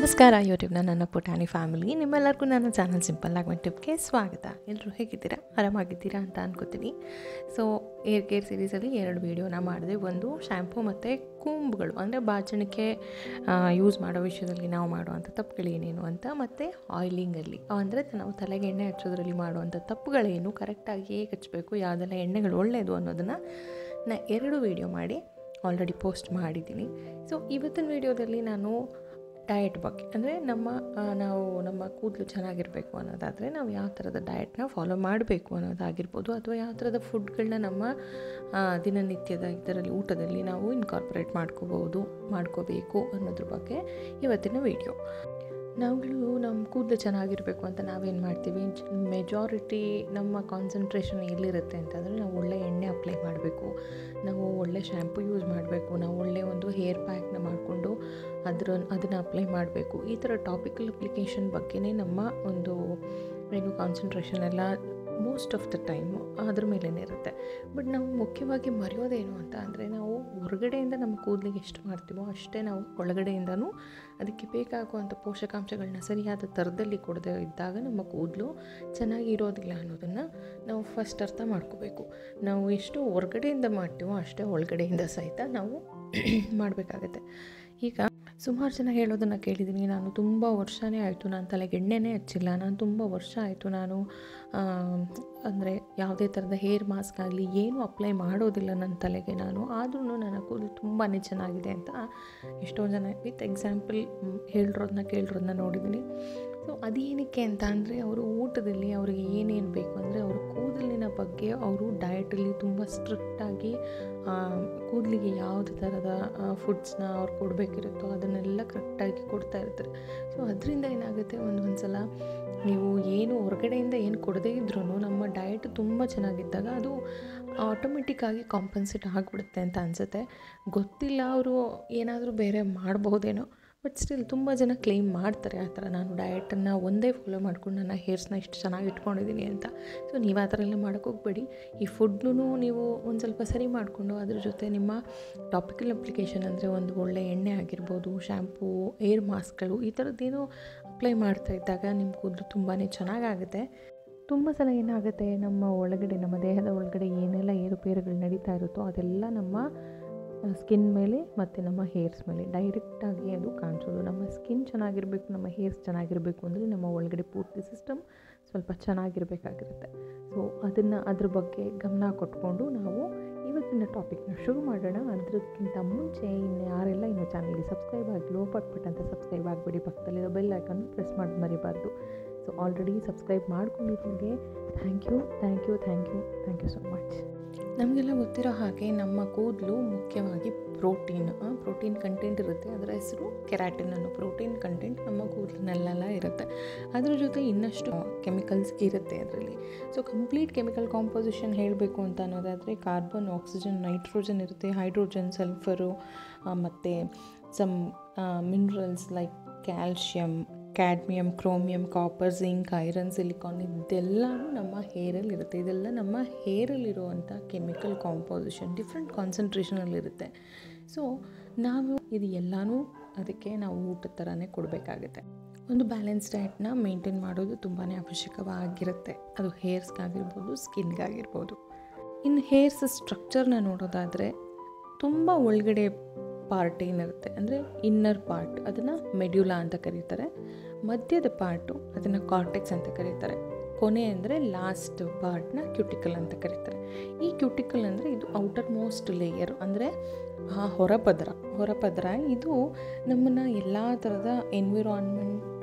ನಮಸ್ಕಾರ ಯೂಟ್ಯೂಬ್ನ ನನ್ನ ಪುಟಾಣಿ ಫ್ಯಾಮಿಲಿ ನಿಮ್ಮೆಲ್ಲರಿಗೂ ನನ್ನ ಚಾನಲ್ ಸಿಂಪಲ್ ಆಗಿ ಟಿಪ್ಗೆ ಸ್ವಾಗತ ಎಲ್ಲರೂ ಹೇಗಿದ್ದೀರಾ ಆರಾಮಾಗಿದ್ದೀರಾ ಅಂತ ಅನ್ಕೋತೀನಿ ಸೊ ಏರ್ ಕೇರ್ ಸೀರೀಸಲ್ಲಿ ಎರಡು ವೀಡಿಯೋನ ಮಾಡಿದೆ ಒಂದು ಶ್ಯಾಂಪು ಮತ್ತು ಕೂಂಬ್ಗಳು ಅಂದರೆ ಬಾಚಣಿಕೆ ಯೂಸ್ ಮಾಡೋ ವಿಷಯದಲ್ಲಿ ನಾವು ಮಾಡುವಂಥ ತಪ್ಪುಗಳೇನೇನು ಅಂತ ಮತ್ತು ಆಯಿಲಿಂಗಲ್ಲಿ ಅಂದರೆ ನಾವು ತಲೆಗೆ ಎಣ್ಣೆ ಹಚ್ಚೋದ್ರಲ್ಲಿ ಮಾಡುವಂಥ ತಪ್ಪುಗಳೇನು ಕರೆಕ್ಟಾಗಿ ಹೇಗೆ ಹಚ್ಚಬೇಕು ಯಾವುದೆಲ್ಲ ಎಣ್ಣೆಗಳು ಒಳ್ಳೆಯದು ಅನ್ನೋದನ್ನು ನಾ ಎರಡು ವೀಡಿಯೋ ಮಾಡಿ ಆಲ್ರೆಡಿ ಪೋಸ್ಟ್ ಮಾಡಿದ್ದೀನಿ ಸೊ ಇವತ್ತಿನ ವೀಡಿಯೋದಲ್ಲಿ ನಾನು ಡಯಟ್ ಬಗ್ಗೆ ಅಂದರೆ ನಮ್ಮ ಆ, ನಾವು ನಮ್ಮ ಕೂದಲು ಚೆನ್ನಾಗಿರಬೇಕು ಅನ್ನೋದಾದರೆ ನಾವು ಯಾವ ಥರದ ಡಯಟ್ನ ಫಾಲೋ ಮಾಡಬೇಕು ಅನ್ನೋದಾಗಿರ್ಬೋದು ಅಥವಾ ಯಾವ ಥರದ ಫುಡ್ಗಳನ್ನ ನಮ್ಮ ಆ, ದಿನನಿತ್ಯದ ಇದರಲ್ಲಿ ಊಟದಲ್ಲಿ ನಾವು ಇನ್ಕಾರ್ಪೊರೇಟ್ ಮಾಡ್ಕೋಬೋದು ಮಾಡ್ಕೋಬೇಕು ಅನ್ನೋದ್ರ ಬಗ್ಗೆ ಇವತ್ತಿನ ವೀಡಿಯೋ ನಾವುಗಳು ನಮ್ಮ ಕೂದಲು ಚೆನ್ನಾಗಿರಬೇಕು ಅಂತ ನಾವೇನು ಮಾಡ್ತೀವಿ ಮೆಜಾರಿಟಿ ನಮ್ಮ ಕಾನ್ಸಂಟ್ರೇಷನ್ ಎಲ್ಲಿರುತ್ತೆ ಅಂತಂದರೆ ನಾವು ಒಳ್ಳೆ ಎಣ್ಣೆ ಅಪ್ಲೈ ಮಾಡಬೇಕು ನಾವು ಒಳ್ಳೆ ಶ್ಯಾಂಪು ಯೂಸ್ ಮಾಡಬೇಕು ನಾವು ಒಳ್ಳೆ ಒಂದು ಹೇರ್ ಪ್ಯಾಕ್ನ ಮಾಡಿಕೊಂಡು ಅದರ ಅದನ್ನು ಅಪ್ಲೈ ಮಾಡಬೇಕು ಈ ಥರ ಟಾಪಿಕಲ್ ಅಪ್ಲಿಕೇಶನ್ ಬಗ್ಗೆನೇ ನಮ್ಮ ಒಂದು ಏನು ಕಾನ್ಸಂಟ್ರೇಷನ್ ಎಲ್ಲ ಮೋಸ್ಟ್ ಆಫ್ ದ ಟೈಮ್ ಅದ್ರ ಮೇಲೇ ಇರುತ್ತೆ ಬಟ್ ನಾವು ಮುಖ್ಯವಾಗಿ ಮರೆಯೋದೇನು ಅಂತ ಅಂದರೆ ನಾವು ಹೊರಗಡೆಯಿಂದ ನಮ್ಮ ಕೂದಲಿಗೆ ಎಷ್ಟು ಮಾಡ್ತೀವೋ ಅಷ್ಟೇ ನಾವು ಒಳಗಡೆಯಿಂದನೂ ಅದಕ್ಕೆ ಬೇಕಾಗುವಂಥ ಪೋಷಕಾಂಶಗಳನ್ನ ಸರಿಯಾದ ಥರದಲ್ಲಿ ಕೊಡದೇ ಇದ್ದಾಗ ನಮ್ಮ ಕೂದಲು ಚೆನ್ನಾಗಿ ಇರೋದಿಲ್ಲ ಅನ್ನೋದನ್ನು ನಾವು ಫಸ್ಟ್ ಅರ್ಥ ಮಾಡ್ಕೋಬೇಕು ನಾವು ಎಷ್ಟು ಹೊರಗಡೆಯಿಂದ ಮಾಡ್ತೀವೋ ಅಷ್ಟೇ ಒಳಗಡೆಯಿಂದ ಸಹಿತ ನಾವು ಮಾಡಬೇಕಾಗತ್ತೆ ಈಗ ಸುಮಾರು ಜನ ಹೇಳೋದನ್ನು ಕೇಳಿದ್ದೀನಿ ನಾನು ತುಂಬ ವರ್ಷನೇ ಆಯಿತು ನಾನು ತಲೆಗೆ ಎಣ್ಣೆನೇ ಹಚ್ಚಿಲ್ಲ ನಾನು ತುಂಬ ವರ್ಷ ಆಯಿತು ನಾನು ಅಂದರೆ ಯಾವುದೇ ಥರದ ಹೇರ್ ಮಾಸ್ಕ್ ಆಗಲಿ ಏನೂ ಅಪ್ಲೈ ಮಾಡೋದಿಲ್ಲ ನನ್ನ ತಲೆಗೆ ನಾನು ಆದ್ರೂ ನನ್ನ ಕೂದಲು ತುಂಬಾ ಚೆನ್ನಾಗಿದೆ ಅಂತ ಎಷ್ಟೋ ಜನ ವಿತ್ ಎಕ್ಸಾಂಪಲ್ ಹೇಳಿರೋದನ್ನ ಕೇಳಿರೋದನ್ನ ನೋಡಿದ್ದೀನಿ ಸೊ ಅದೇನಕ್ಕೆ ಅಂತ ಅಂದರೆ ಅವರು ಊಟದಲ್ಲಿ ಅವ್ರಿಗೆ ಏನೇನು ಬೇಕು ಅಂದರೆ ಅವ್ರ ಕೂದಲಿನ ಬಗ್ಗೆ ಅವರು ಡಯಟಲ್ಲಿ ತುಂಬ ಸ್ಟ್ರಿಕ್ಟಾಗಿ ಕೂದಲಿಗೆ ಯಾವುದೇ ಥರದ ಫುಡ್ಸ್ನ ಅವ್ರು ಕೊಡಬೇಕಿರುತ್ತೋ ಅದನ್ನೆಲ್ಲ ಕರೆಕ್ಟಾಗಿ ಕೊಡ್ತಾ ಇರ್ತಾರೆ ಸೊ ಅದರಿಂದ ಏನಾಗುತ್ತೆ ಒಂದೊಂದು ಸಲ ನೀವು ಏನು ಹೊರಗಡೆಯಿಂದ ಏನು ಕೊಡದೇ ಇದ್ರೂ ನಮ್ಮ ಡಯಟ್ ತುಂಬ ಚೆನ್ನಾಗಿದ್ದಾಗ ಅದು ಆಟೋಮೆಟಿಕ್ಕಾಗಿ ಕಾಂಪನ್ಸೇಟ್ ಆಗಿಬಿಡುತ್ತೆ ಅಂತ ಅನಿಸುತ್ತೆ ಗೊತ್ತಿಲ್ಲ ಅವರು ಏನಾದರೂ ಬೇರೆ ಮಾಡ್ಬೋದೇನೋ ಬಟ್ ಸ್ಟಿಲ್ ತುಂಬ ಜನ ಕ್ಲೇಮ್ ಮಾಡ್ತಾರೆ ಆ ಥರ ನಾನು ಡಯಟನ್ನು ಒಂದೇ ಫಾಲೋ ಮಾಡ್ಕೊಂಡು ನನ್ನ ಹೇರ್ಸ್ನ ಇಷ್ಟು ಚೆನ್ನಾಗಿ ಇಟ್ಕೊಂಡಿದ್ದೀನಿ ಅಂತ ಸೊ ನೀವು ಆ ಥರ ಎಲ್ಲ ಮಾಡೋಕ್ಕೆ ಹೋಗ್ಬೇಡಿ ಈ ಫುಡ್ನೂ ನೀವು ಒಂದು ಸ್ವಲ್ಪ ಸರಿ ಮಾಡಿಕೊಂಡು ಅದ್ರ ಜೊತೆ ನಿಮ್ಮ ಟಾಪಿಕಲ್ ಅಪ್ಲಿಕೇಶನ್ ಅಂದರೆ ಒಂದು ಒಳ್ಳೆ ಎಣ್ಣೆ ಆಗಿರ್ಬೋದು ಶ್ಯಾಂಪೂ ಏರ್ ಮಾಸ್ಕ್ಗಳು ಈ ಥರದ್ದೇನೋ ಅಪ್ಲೈ ಮಾಡ್ತಾ ಇದ್ದಾಗ ನಿಮ್ಮ ಕೂದಲು ತುಂಬಾ ಚೆನ್ನಾಗಾಗುತ್ತೆ ತುಂಬ ಸಲ ಏನಾಗುತ್ತೆ ನಮ್ಮ ಒಳಗಡೆ ನಮ್ಮ ದೇಹದ ಒಳಗಡೆ ಏನೆಲ್ಲ ಏರುಪೇರುಗಳು ನಡೀತಾ ಇರುತ್ತೋ ಅದೆಲ್ಲ ನಮ್ಮ ಸ್ಕಿನ್ ಮೇಲೆ ಮತ್ತು ನಮ್ಮ ಹೇರ್ಸ್ ಮೇಲೆ ಡೈರೆಕ್ಟಾಗಿ ಅದು ಕಾಣಿಸೋದು ನಮ್ಮ ಸ್ಕಿನ್ ಚೆನ್ನಾಗಿರಬೇಕು ನಮ್ಮ ಹೇರ್ಸ್ ಚೆನ್ನಾಗಿರಬೇಕು ಅಂದರೆ ನಮ್ಮ ಒಳಗಡೆ ಪೂರ್ತಿ ಸಿಸ್ಟಮ್ ಸ್ವಲ್ಪ ಚೆನ್ನಾಗಿರಬೇಕಾಗಿರುತ್ತೆ ಸೊ ಅದನ್ನು ಅದ್ರ ಬಗ್ಗೆ ಗಮನ ಕೊಟ್ಕೊಂಡು ನಾವು ಇವತ್ತಿನ ಟಾಪಿಕ್ನ ಶುರು ಮಾಡೋಣ ಅದಕ್ಕಿಂತ ಮುಂಚೆ ಇನ್ನು ಯಾರೆಲ್ಲ ಇನ್ನು ಚಾನಲ್ಗೆ ಸಬ್ಸ್ಕ್ರೈಬ್ ಆಗಿಲ್ಲ ಪಟ್ಪಟ್ ಅಂತ ಸಬ್ಸ್ಕ್ರೈಬ್ ಆಗಿಬಿಡಿ ಪಕ್ಕದಲ್ಲಿರೋ ಬೆಲ್ ಐಕನ್ನು ಪ್ರೆಸ್ ಮಾಡಿ ಮರಿಬಾರ್ದು ಸೊ ಆಲ್ರೆಡಿ ಸಬ್ಸ್ಕ್ರೈಬ್ ಮಾಡ್ಕೊಂಡಿದ್ದವ್ರಿಗೆ thank you thank you thank you thank you so much ನಮಗೆಲ್ಲ ಗೊತ್ತಿರೋ ಹಾಗೆ ನಮ್ಮ ಕೂದಲು ಮುಖ್ಯವಾಗಿ ಪ್ರೋಟೀನ್ ಪ್ರೋಟೀನ್ ಕಂಟೆಂಟ್ ಇರುತ್ತೆ ಅದರ ಹೆಸರು ಕೆರಾಟಿನ್ ಅನ್ನೋ ಪ್ರೋಟೀನ್ ಕಂಟೆಂಟ್ ನಮ್ಮ ಕೂದಲಿನಲ್ಲೆಲ್ಲ ಇರುತ್ತೆ ಅದ್ರ ಜೊತೆ ಇನ್ನಷ್ಟು ಕೆಮಿಕಲ್ಸ್ ಇರುತ್ತೆ ಅದರಲ್ಲಿ ಸೊ ಕಂಪ್ಲೀಟ್ ಕೆಮಿಕಲ್ ಕಾಂಪೋಸಿಷನ್ ಹೇಳಬೇಕು ಅಂತ ಅನ್ನೋದಾದರೆ ಕಾರ್ಬನ್ ಆಕ್ಸಿಜನ್ ನೈಟ್ರೋಜನ್ ಇರುತ್ತೆ ಹೈಡ್ರೋಜನ್ ಸಲ್ಫರು ಮತ್ತು some minerals like calcium cadmium chromium copper zinc iron silicon ಇದೆಲ್ಲವೂ ನಮ್ಮ ಹೇರಲ್ಲಿ ಇರುತ್ತೆ ಇದೆಲ್ಲ ನಮ್ಮ ಹೇರಲ್ಲಿರುವಂಥ ಕೆಮಿಕಲ್ ಕಾಂಪೋಸಿಷನ್ ಡಿಫ್ರೆಂಟ್ ಕಾನ್ಸಂಟ್ರೇಷನಲ್ಲಿರುತ್ತೆ ಸೊ ನಾವು ಇದು ಎಲ್ಲನೂ ಅದಕ್ಕೆ ನಾವು ಊಟದ ಥರನೇ ಕೊಡಬೇಕಾಗುತ್ತೆ ಒಂದು ಬ್ಯಾಲೆನ್ಸ್ ಡಯಟ್ನ ಮೇಂಟೈನ್ ಮಾಡೋದು ತುಂಬಾ ಅವಶ್ಯಕವಾಗಿರುತ್ತೆ ಅದು ಹೇರ್ಸ್ಗಾಗಿರ್ಬೋದು ಸ್ಕಿನ್ಗಾಗಿರ್ಬೋದು ಇನ್ನು ಹೇರ್ಸ್ ಸ್ಟ್ರಕ್ಚರ್ನ ನೋಡೋದಾದರೆ ತುಂಬ ಒಳಗಡೆ ಪಾರ್ಟ್ ಏನಿರುತ್ತೆ ಅಂದರೆ ಇನ್ನರ್ ಪಾರ್ಟ್ ಅದನ್ನು ಮೆಡ್ಯುಲಾ ಅಂತ ಕರೀತಾರೆ ಮಧ್ಯದ ಪಾರ್ಟು ಅದನ್ನು ಕಾರ್ಟೆಕ್ಸ್ ಅಂತ ಕರೀತಾರೆ ಕೊನೆ ಅಂದರೆ ಲಾಸ್ಟ್ ಪಾರ್ಟ್ನ ಕ್ಯೂಟಿಕಲ್ ಅಂತ ಕರೀತಾರೆ ಈ ಕ್ಯೂಟಿಕಲ್ ಅಂದರೆ ಇದು ಔಟರ್ ಮೋಸ್ಟ್ ಲೇಯರ್ ಅಂದರೆ ಆ ಹೊರಪದರ ಹೊರಪದರ ಇದು ನಮ್ಮನ್ನು ಎಲ್ಲ ಥರದ ಎನ್ವಿರಾನ್ಮೆಂಟ್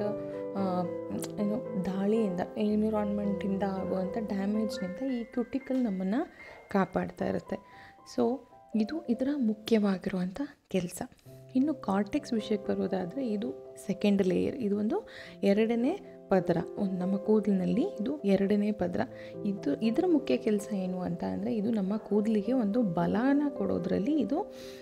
ಏನು ದಾಳಿಯಿಂದ ಎನ್ವಿರಾನ್ಮೆಂಟಿಂದ ಆಗುವಂಥ ಡ್ಯಾಮೇಜ್ನಿಂದ ಈ ಕ್ಯೂಟಿಕಲ್ ನಮ್ಮನ್ನು ಕಾಪಾಡ್ತಾ ಇರುತ್ತೆ ಸೊ ಇದು ಇದರ ಮುಖ್ಯವಾಗಿರುವಂಥ ಕೆಲಸ ಇನ್ನು ಕಾರ್ಟೆಕ್ಸ್ ವಿಷಯಕ್ಕೆ ಬರೋದಾದರೆ ಇದು ಸೆಕೆಂಡ್ ಲೇಯರ್ ಇದು ಒಂದು ಎರಡನೇ ಪದರ ಒಂದು ನಮ್ಮ ಕೂದಲಿನಲ್ಲಿ ಇದು ಎರಡನೇ ಪದರ ಇದು ಇದರ ಮುಖ್ಯ ಕೆಲಸ ಏನು ಅಂತ ಅಂದರೆ ಇದು ನಮ್ಮ ಕೂದಲಿಗೆ ಒಂದು ಬಲಾನ ಕೊಡೋದ್ರಲ್ಲಿ ಇದು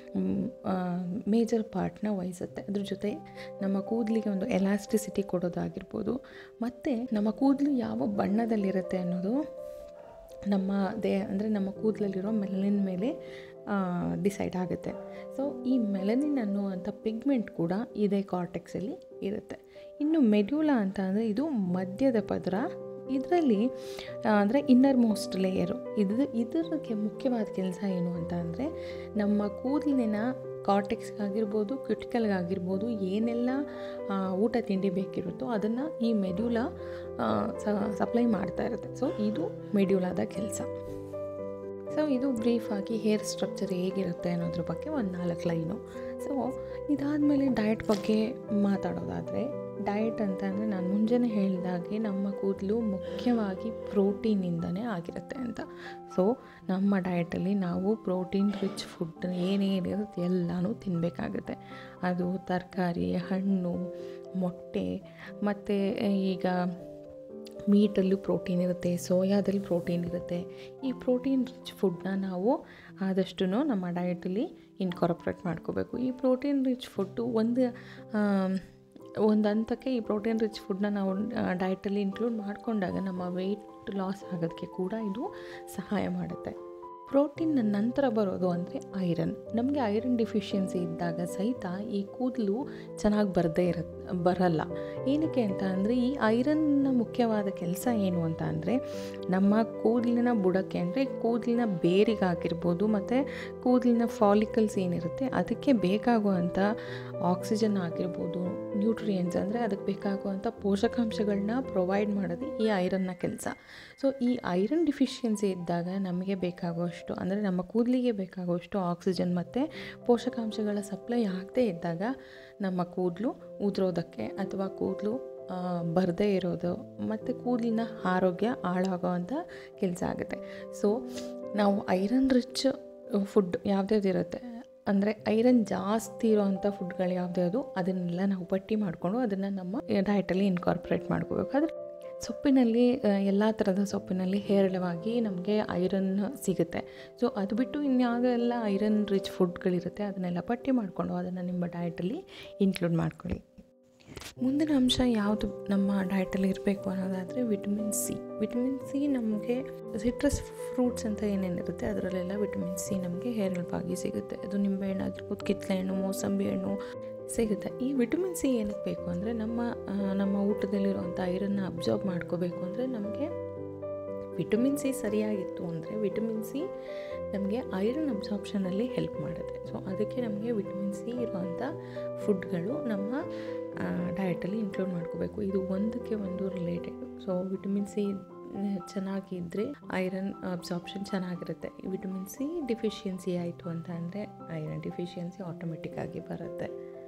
ಮೇಜರ್ ಪಾರ್ಟ್ನ ವಹಿಸುತ್ತೆ ಅದ್ರ ಜೊತೆ ನಮ್ಮ ಕೂದಲಿಗೆ ಒಂದು ಎಲಾಸ್ಟಿಸಿಟಿ ಕೊಡೋದಾಗಿರ್ಬೋದು ಮತ್ತು ನಮ್ಮ ಕೂದಲು ಯಾವ ಬಣ್ಣದಲ್ಲಿರುತ್ತೆ ಅನ್ನೋದು ನಮ್ಮ ದೇಹ ಅಂದರೆ ನಮ್ಮ ಕೂದಲಲ್ಲಿರೋ ಮೆಲನಿನ್ ಮೇಲೆ ಡಿಸೈಡ್ ಆಗುತ್ತೆ ಸೊ ಈ ಮೆಲನಿನ್ ಅನ್ನುವಂಥ ಪಿಗ್ಮೆಂಟ್ ಕೂಡ ಇದೇ ಕಾರ್ಟೆಕ್ಸಲ್ಲಿ ಇರುತ್ತೆ ಇನ್ನು ಮೆಡ್ಯೂಲಾ ಅಂತ ಅಂದರೆ ಇದು ಮಧ್ಯದ ಪದರ ಇದರಲ್ಲಿ ಅಂದರೆ ಇನ್ನರ್ ಮೋಸ್ಟ್ ಲೇಯರು ಇದು ಇದಕ್ಕೆ ಮುಖ್ಯವಾದ ಕೆಲಸ ಏನು ಅಂತ ಅಂದರೆ ನಮ್ಮ ಕೂದಲಿನ ಕಾರ್ಟೆಕ್ಸ್ಗಾಗಿರ್ಬೋದು ಕ್ಯುಟಿಕಲ್ಗಾಗಿರ್ಬೋದು ಏನೆಲ್ಲ ಊಟ ತಿಂಡಿ ಬೇಕಿರುತ್ತೋ ಅದನ್ನು ಈ ಮೆಡ್ಯೂಲಾ ಸಪ್ಲೈ ಮಾಡ್ತಾ ಇರುತ್ತೆ ಸೊ ಇದು ಮೆಡ್ಯೂಲಾದ ಕೆಲಸ ಸೊ ಇದು ಬ್ರೀಫಾಗಿ ಹೇರ್ ಸ್ಟ್ರಕ್ಚರ್ ಹೇಗಿರುತ್ತೆ ಅನ್ನೋದ್ರ ಬಗ್ಗೆ ಒಂದು ನಾಲ್ಕು ಲೈನು ಸೊ ಇದಾದಮೇಲೆ ಡಯಟ್ ಬಗ್ಗೆ ಮಾತಾಡೋದಾದರೆ ಡಯಟ್ ಅಂತ ಅಂದರೆ ನಾನು ಮುಂಜಾನೆ ಹೇಳಿದಾಗೆ ನಮ್ಮ ಕೂದಲು ಮುಖ್ಯವಾಗಿ ಪ್ರೋಟೀನಿಂದನೇ ಆಗಿರುತ್ತೆ ಅಂತ ಸೊ ನಮ್ಮ ಡಯಟಲ್ಲಿ ನಾವು ಪ್ರೋಟೀನ್ ರಿಚ್ ಫುಡ್ ಏನೇನಿರುತ್ತೆ ಎಲ್ಲನೂ ತಿನ್ನಬೇಕಾಗುತ್ತೆ ಅದು ತರಕಾರಿ ಹಣ್ಣು ಮೊಟ್ಟೆ ಮತ್ತು ಈಗ ಮೀಟಲ್ಲೂ ಪ್ರೋಟೀನ್ ಇರುತ್ತೆ ಸೋಯಾದಲ್ಲಿ ಪ್ರೋಟೀನ್ ಇರುತ್ತೆ ಈ ಪ್ರೋಟೀನ್ ರಿಚ್ ಫುಡ್ನ ನಾವು ಆದಷ್ಟು ನಮ್ಮ ಡಯಟಲ್ಲಿ ಇನ್ಕಾರ್ಪೊರೇಟ್ ಮಾಡ್ಕೋಬೇಕು ಈ ಪ್ರೋಟೀನ್ ರಿಚ್ ಫುಡ್ಡು ಒಂದು ಒಂದು ಹಂತಕ್ಕೆ ಈ ಪ್ರೋಟೀನ್ ರಿಚ್ ಫುಡ್ನ ನಾವು ಡಯಟಲ್ಲಿ ಇನ್ಕ್ಲೂಡ್ ಮಾಡಿಕೊಂಡಾಗ ನಮ್ಮ ವೆಯ್ಟ್ ಲಾಸ್ ಆಗೋದಕ್ಕೆ ಕೂಡ ಇದು ಸಹಾಯ ಮಾಡುತ್ತೆ ಪ್ರೋಟೀನ್ನ ನಂತರ ಬರೋದು ಅಂದರೆ ಐರನ್ ನಮಗೆ ಐರನ್ ಡಿಫಿಷಿಯನ್ಸಿ ಇದ್ದಾಗ ಸಹಿತ ಈ ಕೂದಲು ಚೆನ್ನಾಗಿ ಬರದೇ ಇರ ಬರಲ್ಲ ಏನಕ್ಕೆ ಅಂತ ಅಂದರೆ ಈ ಐರನ್ನ ಮುಖ್ಯವಾದ ಕೆಲಸ ಏನು ಅಂತ ಅಂದರೆ ನಮ್ಮ ಕೂದಲಿನ ಬುಡಕ್ಕೆ ಅಂದರೆ ಕೂದಲಿನ ಬೇರಿಗಾಗಿರ್ಬೋದು ಮತ್ತು ಕೂದಲಿನ ಫಾಲಿಕಲ್ಸ್ ಏನಿರುತ್ತೆ ಅದಕ್ಕೆ ಬೇಕಾಗುವಂಥ ಆಕ್ಸಿಜನ್ ಆಗಿರ್ಬೋದು ನ್ಯೂಟ್ರಿಯೆಂಟ್ಸ್ ಅಂದರೆ ಅದಕ್ಕೆ ಬೇಕಾಗುವಂಥ ಪೋಷಕಾಂಶಗಳನ್ನ ಪ್ರೊವೈಡ್ ಮಾಡೋದು ಈ ಐರನ್ನ ಕೆಲಸ ಸೊ ಈ ಐರನ್ ಡಿಫಿಷಿಯನ್ಸಿ ಇದ್ದಾಗ ನಮಗೆ ಬೇಕಾಗುವಷ್ಟು ಅಂದರೆ ನಮ್ಮ ಕೂದಲಿಗೆ ಬೇಕಾಗುವಷ್ಟು ಆಕ್ಸಿಜನ್ ಮತ್ತು ಪೋಷಕಾಂಶಗಳ ಸಪ್ಲೈ ಆಗದೇ ಇದ್ದಾಗ ನಮ್ಮ ಕೂದಲು ಉದುರೋದಕ್ಕೆ ಅಥವಾ ಕೂದಲು ಬರದೇ ಇರೋದು ಮತ್ತು ಕೂದಲಿನ ಆರೋಗ್ಯ ಹಾಳಾಗೋವಂಥ ಕೆಲಸ ಆಗುತ್ತೆ ಸೊ ನಾವು ಐರನ್ ರಿಚ್ ಫುಡ್ ಯಾವುದ್ಯಾವ್ದು ಇರುತ್ತೆ ಅಂದರೆ ಐರನ್ ಜಾಸ್ತಿ ಇರೋವಂಥ ಫುಡ್ಗಳು ಯಾವುದ್ಯಾವುದು ಅದನ್ನೆಲ್ಲ ನಾವು ಪಟ್ಟಿ ಮಾಡಿಕೊಂಡು ಅದನ್ನು ನಮ್ಮ ಡಯಟಲ್ಲಿ ಇನ್ಕಾರ್ಪೊರೇಟ್ ಮಾಡ್ಕೋಬೇಕು ಆದರೆ ಸೊಪ್ಪಿನಲ್ಲಿ ಎಲ್ಲ ಥರದ ಸೊಪ್ಪಿನಲ್ಲಿ ಹೇರಳವಾಗಿ ನಮಗೆ ಐರನ್ ಸಿಗುತ್ತೆ ಸೊ ಅದು ಬಿಟ್ಟು ಇನ್ಯಾವುದೆಲ್ಲ ಐರನ್ ರಿಚ್ ಫುಡ್ಗಳಿರುತ್ತೆ ಅದನ್ನೆಲ್ಲ ಪಟ್ಟಿ ಮಾಡಿಕೊಂಡು ಅದನ್ನು ನಿಮ್ಮ ಡಯಟಲ್ಲಿ ಇನ್ಕ್ಲೂಡ್ ಮಾಡ್ಕೊಳ್ಳಿ ಮುಂದಿನ ಅಂಶ ಯಾವುದು ನಮ್ಮ ಡಯಟಲ್ಲಿ ಇರಬೇಕು ಅನ್ನೋದಾದರೆ ವಿಟಮಿನ್ ಸಿ ವಿಟಮಿನ್ ಸಿ ನಮಗೆ ಸಿಟ್ರಸ್ ಫ್ರೂಟ್ಸ್ ಅಂತ ಏನೇನಿರುತ್ತೆ ಅದರಲ್ಲೆಲ್ಲ ವಿಟಮಿನ್ ಸಿ ನಮಗೆ ಹೇರಳವಾಗಿ ಸಿಗುತ್ತೆ ಅದು ನಿಂಬೆಹಣ್ಣು ಆಗಿರ್ಬೋದು ಕಿತ್ತಳೆ ಹಣ್ಣು ಮೋಸಂಬಿ ಹಣ್ಣು ಸಿಗುತ್ತೆ ಈ ವಿಟಮಿನ್ ಸಿ ಏನಕ್ಕೆ ಬೇಕು ಅಂದರೆ ನಮ್ಮ ನಮ್ಮ ಊಟದಲ್ಲಿರುವಂಥ ಐರನ್ನ ಅಬ್ಸಾರ್ಬ್ ಮಾಡ್ಕೋಬೇಕು ಅಂದರೆ ನಮಗೆ ವಿಟಮಿನ್ ಸಿ ಸರಿಯಾಗಿತ್ತು ಅಂದರೆ ವಿಟಮಿನ್ ಸಿ ನಮಗೆ ಐರನ್ ಅಬ್ಸಾರ್ಪ್ಷನಲ್ಲಿ ಹೆಲ್ಪ್ ಮಾಡುತ್ತೆ ಸೊ ಅದಕ್ಕೆ ನಮಗೆ ವಿಟಮಿನ್ ಸಿ ಇರುವಂಥ ಫುಡ್ಗಳು ನಮ್ಮ ಡಯಟಲ್ಲಿ ಇನ್ಕ್ಲೂಡ್ ಮಾಡ್ಕೋಬೇಕು ಇದು ಒಂದಕ್ಕೆ ಒಂದು ರಿಲೇಟೆಡ್ ಸೊ ವಿಟಮಿನ್ ಸಿ ಚೆನ್ನಾಗಿದ್ದರೆ ಐರನ್ ಅಬ್ಸಾರ್ಪ್ಷನ್ ಚೆನ್ನಾಗಿರುತ್ತೆ ವಿಟಮಿನ್ ಸಿ ಡಿಫಿಷಿಯನ್ಸಿ ಆಯಿತು ಅಂತ ಅಂದರೆ ಐರನ್ ಡಿಫಿಷಿಯನ್ಸಿ ಆಟೋಮೆಟಿಕ್ಕಾಗಿ ಬರುತ್ತೆ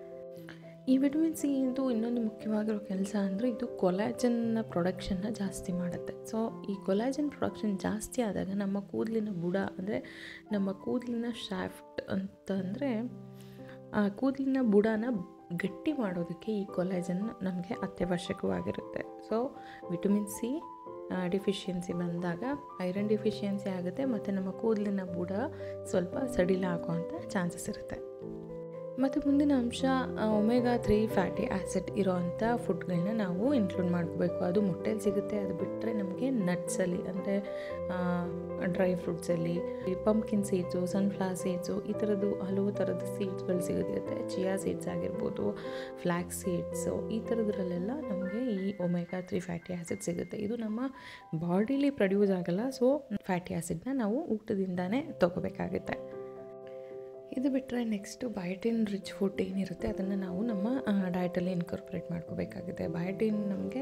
ಈ ವಿಟಮಿನ್ ಸಿ ಇದು ಇನ್ನೊಂದು ಮುಖ್ಯವಾಗಿರೋ ಕೆಲಸ ಅಂದರೆ ಇದು ಕೊಲಾಜನ್ನ ಪ್ರೊಡಕ್ಷನ್ನ ಜಾಸ್ತಿ ಮಾಡುತ್ತೆ ಸೊ ಈ ಕೊಲಾಜನ್ ಪ್ರೊಡಕ್ಷನ್ ಜಾಸ್ತಿ ಆದಾಗ ನಮ್ಮ ಕೂದಲಿನ ಬುಡ ಅಂದರೆ ನಮ್ಮ ಕೂದಲಿನ ಶಾಫ್ಟ್ ಅಂತಂದರೆ ಆ ಕೂದಲಿನ ಬುಡನ ಗಟ್ಟಿ ಮಾಡೋದಕ್ಕೆ ಈ ಕೊಲಾಜನ್ ನಮಗೆ ಅತ್ಯವಶ್ಯಕವಾಗಿರುತ್ತೆ ಸೊ ವಿಟಮಿನ್ ಸಿ ಡಿಫಿಷಿಯನ್ಸಿ ಬಂದಾಗ ಐರನ್ ಡಿಫಿಷಿಯನ್ಸಿ ಆಗುತ್ತೆ ಮತ್ತು ನಮ್ಮ ಕೂದಲಿನ ಬುಡ ಸ್ವಲ್ಪ ಸಡಿಲ ಆಗುವಂಥ ಚಾನ್ಸಸ್ ಇರುತ್ತೆ ಮತ್ತು ಮುಂದಿನ ಅಂಶ ಒಮೆಗಾ ತ್ರೀ ಫ್ಯಾಟಿ ಆ್ಯಸಿಡ್ ಇರೋವಂಥ ಫುಡ್ಗಳನ್ನ ನಾವು ಇನ್ಕ್ಲೂಡ್ ಮಾಡ್ಕೋಬೇಕು ಅದು ಮೊಟ್ಟೆಲಿ ಸಿಗುತ್ತೆ ಅದು ಬಿಟ್ಟರೆ ನಮಗೆ ನಟ್ಸಲ್ಲಿ ಅಂದರೆ ಡ್ರೈ ಫ್ರೂಟ್ಸಲ್ಲಿ ಪಂಪ್ಕಿನ್ ಸೀಡ್ಸು ಸನ್ಫ್ಲವರ್ ಸೀಡ್ಸು ಈ ಥರದ್ದು ಹಲವು ಥರದ ಸೀಡ್ಸ್ಗಳು ಸಿಗುತ್ತೆ ಚಿಯಾ ಸೀಡ್ಸ್ ಆಗಿರ್ಬೋದು ಫ್ಲ್ಯಾಕ್ಸ್ ಸೀಡ್ಸು ಈ ಥರದ್ರಲ್ಲೆಲ್ಲ ನಮಗೆ ಈ ಒಮೆಗಾ ತ್ರೀ ಫ್ಯಾಟಿ ಆ್ಯಸಿಡ್ ಸಿಗುತ್ತೆ ಇದು ನಮ್ಮ ಬಾಡಿಲಿ ಪ್ರೊಡ್ಯೂಸ್ ಆಗಲ್ಲ ಸೊ ಫ್ಯಾಟಿ ಆ್ಯಸಿಡ್ನ ನಾವು ಊಟದಿಂದನೇ ತೊಗೋಬೇಕಾಗುತ್ತೆ ಇದು ಬಿಟ್ಟರೆ ನೆಕ್ಸ್ಟು ಬಯೋಟಿನ್ ರಿಚ್ ಫುಡ್ ಏನಿರುತ್ತೆ ಅದನ್ನು ನಾವು ನಮ್ಮ ಡಯಟಲ್ಲಿ ಇನ್ಕಾರ್ಪೊರೇಟ್ ಮಾಡ್ಕೋಬೇಕಾಗುತ್ತೆ ಬಯೋಟಿನ್ ನಮಗೆ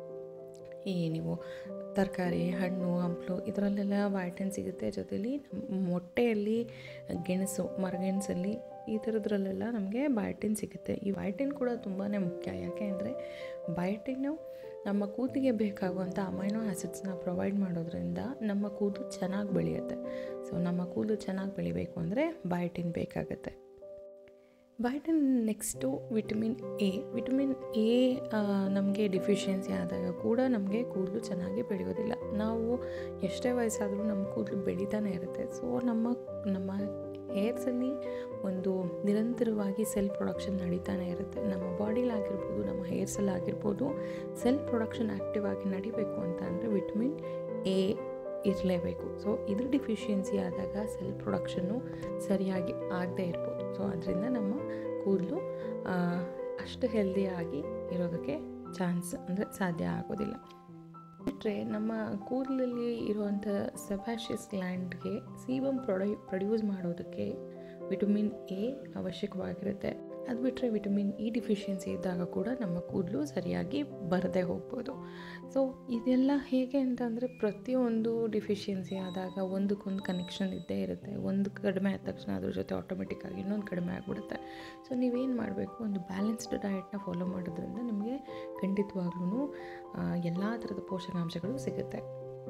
ಈ ನೀವು ತರಕಾರಿ ಹಣ್ಣು ಹಂಪಲು ಇದರಲ್ಲೆಲ್ಲ ಬಯೋಟಿನ್ ಸಿಗುತ್ತೆ ಜೊತೆಲಿ ಮೊಟ್ಟೆಯಲ್ಲಿ ಗೆಣಸು ಮರಗೆಣಸಲ್ಲಿ ಈ ಥರದ್ರಲ್ಲೆಲ್ಲ ನಮಗೆ ಬಯೋಟಿನ್ ಸಿಗುತ್ತೆ ಈ ಬಯೋಟಿನ್ ಕೂಡ ತುಂಬಾ ಮುಖ್ಯ ಯಾಕೆ ಅಂದರೆ ಬಯೋಟಿನ್ನು ನಮ್ಮ ಕೂದಲಿಗೆ ಬೇಕಾಗುವಂಥ ಅಮೈನೋ ಆ್ಯಸಿಡ್ಸ್ನ ಪ್ರೊವೈಡ್ ಮಾಡೋದ್ರಿಂದ ನಮ್ಮ ಕೂದಲು ಚೆನ್ನಾಗಿ ಬೆಳೆಯುತ್ತೆ ಸೊ ನಮ್ಮ ಕೂದಲು ಚೆನ್ನಾಗಿ ಬೆಳಿಬೇಕು ಅಂದರೆ ಬಯೋಟಿನ್ ಬೇಕಾಗುತ್ತೆ biotin next vitamin A vitamin A ನಮಗೆ ಡಿಫಿಷಿಯನ್ಸಿ ಆದಾಗ ಕೂಡ ನಮಗೆ ಕೂದಲು ಚೆನ್ನಾಗಿ ಬೆಳೆಯೋದಿಲ್ಲ ನಾವು ಎಷ್ಟೇ ವಯಸ್ಸಾದರೂ ನಮ್ಮ ಕೂದಲು ಬೆಳೀತಾನೆ ಇರುತ್ತೆ ಸೊ ನಮ್ಮ ನಮ್ಮ ಹೇರ್ಸಲ್ಲಿ ಒಂದು ನಿರಂತರವಾಗಿ ಸೆಲ್ ಪ್ರೊಡಕ್ಷನ್ ನಡೀತಾನೆ ಇರುತ್ತೆ ನಮ್ಮ ಬಾಡಿಲಾಗಿರ್ಬೋದು ನಮ್ಮ ಹೇರ್ಸಲ್ಲಿ ಆಗಿರ್ಬೋದು ಸೆಲ್ ಪ್ರೊಡಕ್ಷನ್ ಆ್ಯಕ್ಟಿವ್ ಆಗಿ ನಡಿಬೇಕು ಅಂತ ಅಂದರೆ ವಿಟಮಿನ್ ಎ ಇರಲೇಬೇಕು ಸೊ ಇದ್ರ ಡಿಫಿಷಿಯನ್ಸಿ ಆದಾಗ ಸೆಲ್ ಪ್ರೊಡಕ್ಷನ್ನು ಸರಿಯಾಗಿ ಆಗದೇ ಇರ್ಬೋದು ಸೊ ಅದರಿಂದ ನಮ್ಮ ಕೂದಲು ಅಷ್ಟು ಹೆಲ್ದಿಯಾಗಿ ಇರೋದಕ್ಕೆ ಚಾನ್ಸ್ ಅಂದರೆ ಸಾಧ್ಯ ಆಗೋದಿಲ್ಲ ಬಿಟ್ಟರೆ ನಮ್ಮ ಕೂದಲಲ್ಲಿ ಇರುವಂಥ ಸೆಬಾಷಿಯಸ್ ಗ್ಲ್ಯಾಂಡ್ಗೆ ಸೀಬಮ್ ಪ್ರೊಡೈ ಪ್ರೊಡ್ಯೂಸ್ ಮಾಡೋದಕ್ಕೆ ವಿಟಮಿನ್ ಎ ಅವಶ್ಯಕವಾಗಿರುತ್ತೆ ಅದು ಬಿಟ್ಟರೆ ವಿಟಮಿನ್ ಇ ಡಿಫಿಷಿಯನ್ಸಿ ಇದ್ದಾಗ ಕೂಡ ನಮ್ಮ ಕೂದಲು ಸರಿಯಾಗಿ ಬರದೇ ಹೋಗ್ಬೋದು ಸೊ ಇದೆಲ್ಲ ಹೇಗೆ ಅಂತಂದರೆ ಪ್ರತಿಯೊಂದು ಡಿಫಿಷಿಯನ್ಸಿ ಆದಾಗ ಒಂದಕ್ಕೊಂದು ಕನೆಕ್ಷನ್ ಇದ್ದೇ ಇರುತ್ತೆ ಒಂದು ಕಡಿಮೆ ಆದ ತಕ್ಷಣ ಅದ್ರ ಜೊತೆ ಆಟೋಮೆಟಿಕ್ಕಾಗಿ ಇನ್ನೊಂದು ಕಡಿಮೆ ಆಗಿಬಿಡುತ್ತೆ ಸೊ ನೀವೇನು ಮಾಡಬೇಕು ಒಂದು ಬ್ಯಾಲೆನ್ಸ್ಡ್ ಡಯಟ್ನ ಫಾಲೋ ಮಾಡೋದ್ರಿಂದ ನಿಮಗೆ ಖಂಡಿತವಾಗ್ಲೂ ಎಲ್ಲ ಥರದ ಪೋಷಕಾಂಶಗಳು ಸಿಗುತ್ತೆ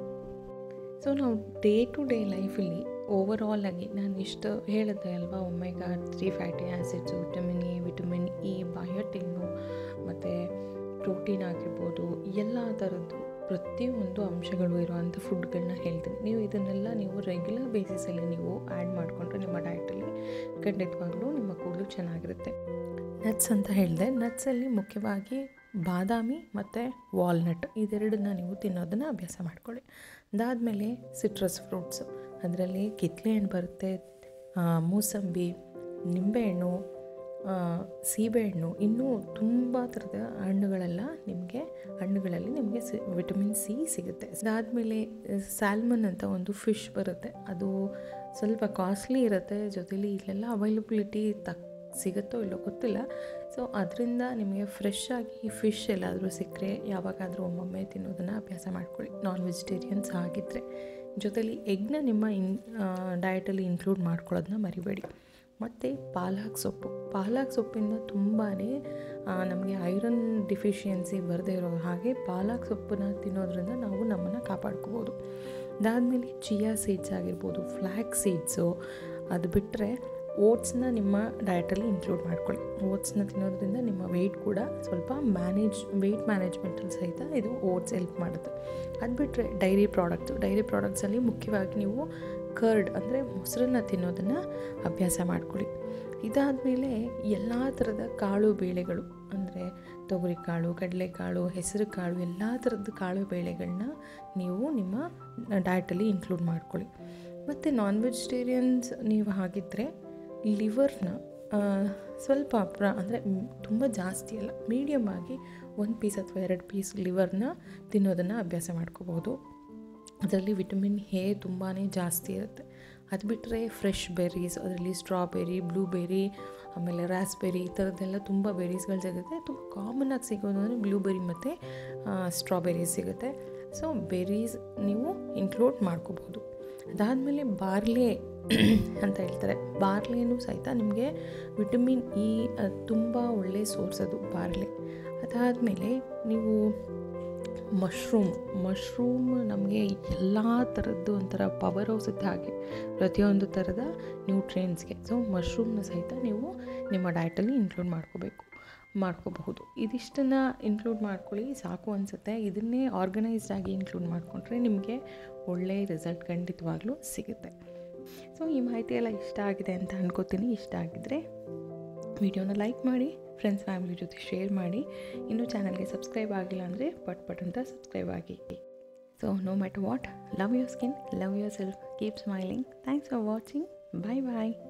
ಸೊ ನಾವು ಡೇ ಟು ಡೇ ಲೈಫಲ್ಲಿ ಓವರ್ ಆಲ್ ಆಗಿ ನಾನು ಇಷ್ಟು ಹೇಳಿದ್ದೆ ಅಲ್ವಾ omega three fatty acids vitamin A vitamin E biotin ಮತ್ತು ಪ್ರೋಟೀನ್ ಆಗಿರ್ಬೋದು ಎಲ್ಲ ಥರದ್ದು ಪ್ರತಿಯೊಂದು ಅಂಶಗಳು ಇರುವಂಥ ಫುಡ್ಗಳನ್ನ ಹೇಳ್ತೀನಿ ನೀವು ಇದನ್ನೆಲ್ಲ ನೀವು ರೆಗ್ಯುಲರ್ ಬೇಸಿಸಲ್ಲಿ ನೀವು ಆ್ಯಡ್ ಮಾಡಿಕೊಂಡ್ರೆ ನಿಮ್ಮ ಡಯಟಲ್ಲಿ ಖಂಡಿತವಾಗ್ಲೂ ನಿಮ್ಮ ಕೂದಲು ಚೆನ್ನಾಗಿರುತ್ತೆ ನಟ್ಸ್ ಅಂತ ಹೇಳಿದೆ ನಟ್ಸಲ್ಲಿ ಮುಖ್ಯವಾಗಿ ಬಾದಾಮಿ ಮತ್ತು ವಾಲ್ನಟ್ ಇದೆರಡನ್ನ ನೀವು ತಿನ್ನೋದನ್ನು ಅಭ್ಯಾಸ ಮಾಡ್ಕೊಳ್ಳಿ ಅದಾದಮೇಲೆ ಸಿಟ್ರಸ್ ಫ್ರೂಟ್ಸು ಅದರಲ್ಲಿ ಕಿತ್ಲೆ ಹಣ್ಣು ಬರುತ್ತೆ ಮೂಸಂಬಿ ನಿಂಬೆಹಣ್ಣು ಸೀಬೆಹಣ್ಣು ಇನ್ನೂ ತುಂಬ ಥರದ ಹಣ್ಣುಗಳೆಲ್ಲ ನಿಮಗೆ ಹಣ್ಣುಗಳಲ್ಲಿ ನಿಮಗೆ ಸಿ ವಿಟಮಿನ್ ಸಿ ಸಿಗುತ್ತೆ ಅದಾದಮೇಲೆ ಸ್ಯಾಲ್ಮನ್ ಅಂತ ಒಂದು ಫಿಶ್ ಬರುತ್ತೆ ಅದು ಸ್ವಲ್ಪ ಕಾಸ್ಟ್ಲಿ ಇರುತ್ತೆ ಜೊತೆಲಿ ಇಲ್ಲೆಲ್ಲ ಅವೈಲಬಿಲಿಟಿ ತಕ್ ಸಿಗುತ್ತೋ ಇಲ್ಲೋ ಗೊತ್ತಿಲ್ಲ ಸೊ ಅದರಿಂದ ನಿಮಗೆ ಫ್ರೆಶ್ ಆಗಿ ಫಿಶ್ ಎಲ್ಲಾದರೂ ಸಿಕ್ಕರೆ ಯಾವಾಗಾದರೂ ಒಮ್ಮೊಮ್ಮೆ ತಿನ್ನೋದನ್ನು ಅಭ್ಯಾಸ ಮಾಡ್ಕೊಳ್ಳಿ ನಾನ್ ವೆಜಿಟೇರಿಯನ್ಸ್ ಆಗಿದ್ದರೆ ಜೊತೆಲಿ ಎಗ್ನ ನಿಮ್ಮ ಇನ್ ಡಯಟಲ್ಲಿ ಇನ್ಕ್ಲೂಡ್ ಮಾಡ್ಕೊಳ್ಳೋದನ್ನ ಮರಿಬೇಡಿ ಮತ್ತು ಪಾಲಕ್ ಸೊಪ್ಪು ಪಾಲಕ್ ಸೊಪ್ಪಿಂದ ತುಂಬಾ ನಮಗೆ ಐರನ್ ಡಿಫಿಷಿಯನ್ಸಿ ಬರದೇ ಇರೋ ಹಾಗೆ ಪಾಲಕ್ ಸೊಪ್ಪನ್ನ ತಿನ್ನೋದ್ರಿಂದ ನಾವು ನಮ್ಮನ್ನು ಕಾಪಾಡ್ಕೋಬೋದು ಅದಾದಮೇಲೆ ಚಿಯಾ ಸೀಡ್ಸ್ ಆಗಿರ್ಬೋದು ಫ್ಲ್ಯಾಕ್ ಸೀಡ್ಸು ಅದು ಬಿಟ್ಟರೆ ಓಟ್ಸ್ನ ನಿಮ್ಮ ಡಯಟಲ್ಲಿ ಇನ್ಕ್ಲೂಡ್ ಮಾಡ್ಕೊಳ್ಳಿ ಓಟ್ಸ್ನ ತಿನ್ನೋದ್ರಿಂದ ನಿಮ್ಮ ವೆಯ್ಟ್ ಕೂಡ ಸ್ವಲ್ಪ ಮ್ಯಾನೇಜ್ ವೆಯ್ಟ್ ಮ್ಯಾನೇಜ್ಮೆಂಟಲ್ಲಿ ಸಹಿತ ಇದು ಓಟ್ಸ್ ಹೆಲ್ಪ್ ಮಾಡುತ್ತೆ ಅದು ಬಿಟ್ಟರೆ ಡೈರಿ ಪ್ರಾಡಕ್ಟ್ಸು ಡೈರಿ ಪ್ರಾಡಕ್ಟ್ಸಲ್ಲಿ ಮುಖ್ಯವಾಗಿ ನೀವು ಕರ್ಡ್ ಅಂದರೆ ಮೊಸರನ್ನ ತಿನ್ನೋದನ್ನು ಅಭ್ಯಾಸ ಮಾಡ್ಕೊಳ್ಳಿ ಇದಾದಮೇಲೆ ಎಲ್ಲ ಥರದ ಕಾಳು ಬೇಳೆಗಳು ಅಂದರೆ ತೊಗರಿಕಾಳು ಕಡಲೆಕಾಳು ಹೆಸರು ಕಾಳು ಎಲ್ಲ ಥರದ ಕಾಳು ಬೇಳೆಗಳನ್ನ ನೀವು ನಿಮ್ಮ ಡಯಟಲ್ಲಿ ಇನ್ಕ್ಲೂಡ್ ಮಾಡ್ಕೊಳ್ಳಿ ಮತ್ತು ನಾನ್ ವೆಜಿಟೇರಿಯನ್ಸ್ ನೀವು ಆಗಿದ್ದರೆ ಲಿವರ್ನ ಸ್ವಲ್ಪ ಪ್ರ ಅಂದರೆ ತುಂಬ ಜಾಸ್ತಿ ಅಲ್ಲ ಮೀಡಿಯಮ್ ಆಗಿ ಒಂದು ಪೀಸ್ ಅಥವಾ ಎರಡು ಪೀಸ್ ಲಿವರ್ನ ತಿನ್ನೋದನ್ನು ಅಭ್ಯಾಸ ಮಾಡ್ಕೋಬೋದು ಅದರಲ್ಲಿ ವಿಟಮಿನ್ ಎ ತುಂಬಾ ಜಾಸ್ತಿ ಇರುತ್ತೆ ಅದು ಬಿಟ್ಟರೆ ಫ್ರೆಶ್ ಬೆರೀಸ್ ಅದರಲ್ಲಿ ಸ್ಟ್ರಾಬೆರಿ ಬ್ಲೂಬೆರಿ ಆಮೇಲೆ ರಾಸ್ಬೆರಿ ಈ ಥರದ್ದೆಲ್ಲ ತುಂಬ ಬೆರೀಸ್ಗಳು ಸಿಗುತ್ತೆ ತುಂಬ ಕಾಮನಾಗಿ ಸಿಗೋದು ಅಂದರೆ ಬ್ಲೂಬೆರಿ ಮತ್ತು ಸ್ಟ್ರಾಬೆರೀಸ್ ಸಿಗುತ್ತೆ ಸೊ ಬೆರೀಸ್ ನೀವು ಇನ್ಕ್ಲೂಡ್ ಮಾಡ್ಕೋಬೋದು ಅದಾದಮೇಲೆ ಬಾರ್ಲೆ ಅಂತ ಹೇಳ್ತಾರೆ ಬಾರ್ಲೆನೂ ಸಹಿತ ನಿಮಗೆ ವಿಟಮಿನ್ ಇ ತುಂಬ ಒಳ್ಳೆಯ ಸೋರ್ಸ್ ಅದು ಬಾರ್ಲೆ ಅದಾದಮೇಲೆ ನೀವು ಮಶ್ರೂಮ್ ಮಶ್ರೂಮ್ ನಮಗೆ ಎಲ್ಲ ಥರದ್ದು ಒಂಥರ ಪವರ್ ಹೌಸ್ ಹಾಗೆ ಪ್ರತಿಯೊಂದು ಥರದ ನ್ಯೂಟ್ರಿಯನ್ಸ್ಗೆ ಸೊ ಮಶ್ರೂಮ್ನ ಸಹಿತ ನೀವು ನಿಮ್ಮ ಡಯಟಲ್ಲಿ ಇನ್ಕ್ಲೂಡ್ ಮಾಡ್ಕೋಬೇಕು ಮಾಡ್ಕೋಬಹುದು ಇದಿಷ್ಟನ್ನು ಇನ್ಕ್ಲೂಡ್ ಮಾಡ್ಕೊಳ್ಳಿ ಸಾಕು ಅನಿಸುತ್ತೆ ಇದನ್ನೇ ಆರ್ಗನೈಸ್ಡ್ ಆಗಿ ಇನ್ಕ್ಲೂಡ್ ಮಾಡಿಕೊಂಡ್ರೆ ನಿಮಗೆ ಒಳ್ಳೆಯ ರಿಸಲ್ಟ್ ಖಂಡಿತವಾಗ್ಲೂ ಸಿಗುತ್ತೆ ಸೊ ಈ ಮಾಹಿತಿ ಎಲ್ಲ ಇಷ್ಟ ಆಗಿದೆ ಅಂತ ಅನ್ಕೋತೀನಿ ಇಷ್ಟ ಆಗಿದ್ದರೆ ವಿಡಿಯೋನ ಲೈಕ್ ಮಾಡಿ ಫ್ರೆಂಡ್ಸ್ ಫ್ಯಾಮಿಲಿ ಜೊತೆ ಶೇರ್ ಮಾಡಿ ಇನ್ನೂ ಚಾನಲ್ಗೆ ಸಬ್ಸ್ಕ್ರೈಬ್ ಆಗಿಲ್ಲ ಅಂದರೆ ಪಟ್ ಪಟ್ ಅಂತ ಸಬ್ಸ್ಕ್ರೈಬ್ ಆಗಿ so no matter what love your skin love yourself keep smiling thanks for watching bye bye